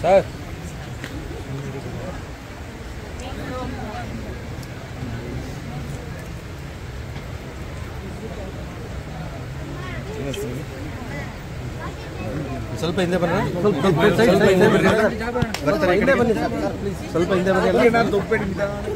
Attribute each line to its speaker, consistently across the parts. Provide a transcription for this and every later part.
Speaker 1: Sir ಸ್ವಲ್ಪ ಹಿಂದೆ ಬನ್ನಿ ಸ್ವಲ್ಪ ಹಿಂದೆ ಬನ್ನಿ ಬರ್ತಾರೆ ಈ ಕಡೆ. ಸ್ವಲ್ಪ ಹಿಂದೆ ಬನ್ನಿ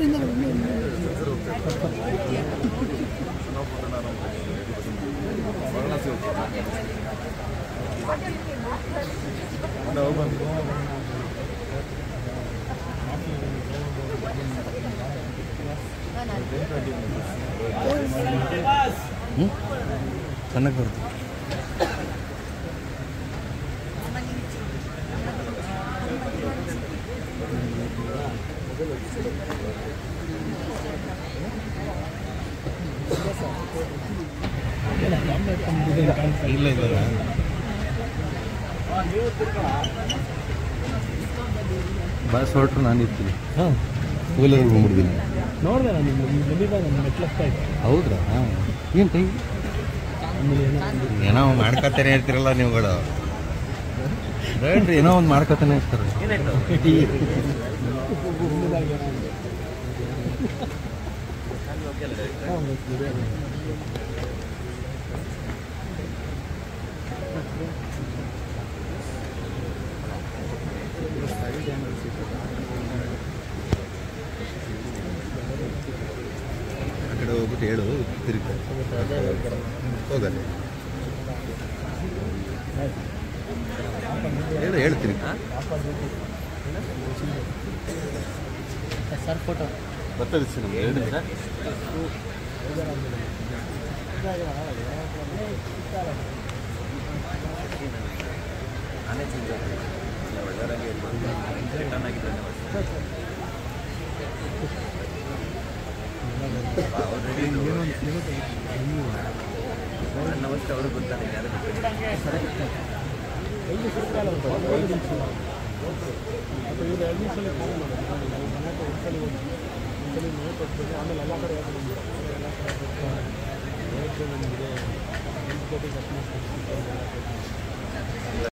Speaker 1: ಚೆನ್ನಾಗಿ ಬರುತ್ತೆ ಇಲ್ಲ ಇಲ್ಲ ಬಸ್ ಹೊರಟ್ರು ನಾನು ಇರ್ತೀನಿ
Speaker 2: ಹಾಂ
Speaker 1: ಟೂವೀಲರ್ ಬಂದ್ಬಿಡ್ತೀನಿ
Speaker 2: ನೋಡಿದೆ ನಾನು ನಿಮ್ಮ ಬಂದಿದ್ದಾಗ ನನ್ನ ಮೆಟ್ಲಸ್ತಾ ಇದ್ದೆ
Speaker 1: ಹೌದ್ರಾ ಏನು ಕೈ
Speaker 2: ಆಮೇಲೆ ಏನೋ ಒಂದು
Speaker 1: ಏನೋ ಮಾಡ್ಕೊತಾನೆ ಇರ್ತೀರಲ್ಲ ನೀವುಗಳು ಬೇಡ್ರಿ ಏನೋ ಒಂದು ಮಾಡ್ಕೊತಾನೆ ಇರ್ತಾರೆ
Speaker 2: ಬಂದಿದ್ದಾಗ ಏನೋ ಒಂದು. ಹಾಂ, ಇದೆ.
Speaker 1: ಆ ಕಡೆ ಹೋಗ್ಬಿಟ್ಟು ಹೇಳು ತಿರುಗಿ ಹೋಗಲ್ಲ ಹೇಳು ಹೇಳು ತಿರುಗಿ
Speaker 2: ಸರ್ ಫೋಟೋ
Speaker 1: ಬರ್ತದೆ ಸರ್ ನಮ್ಗೆ ಎರಡು ನಿಮಿಷ
Speaker 2: ಐದು ಸಿಗ್ತಾಯಿಲ್ಲ ಒಂದು ಐದು ನಿಮಿಷ ಅದು ಇದು ಎರಡು ನಿಮಿಷದಲ್ಲಿ ಫೋನ್ ಮಾಡೋದು ನಾನು ನನ್ನ ಮನೆಗೆ ಒಂದ್ಸಲಿ ಹೋಗಿ ಒಂದ್ಸಲಿ ನೋಟ್ ಕೊಟ್ಬಿಟ್ಟು ಆಮೇಲೆ ಎಲ್ಲ ಕಡೆ ಹೇಳ್ಕೊಂಡು ಬಂದ್ಬಿಟ್ಟು ಎಲ್ಲ ಕಡೆ ಹೋಗ್ತಾ ನೋಟ್ ಬಂದಿದೆ ಹೆಲ್ತ್ ಜೊತೆ ಕಟ್ ಮಾಡ್ಕೊಂಡು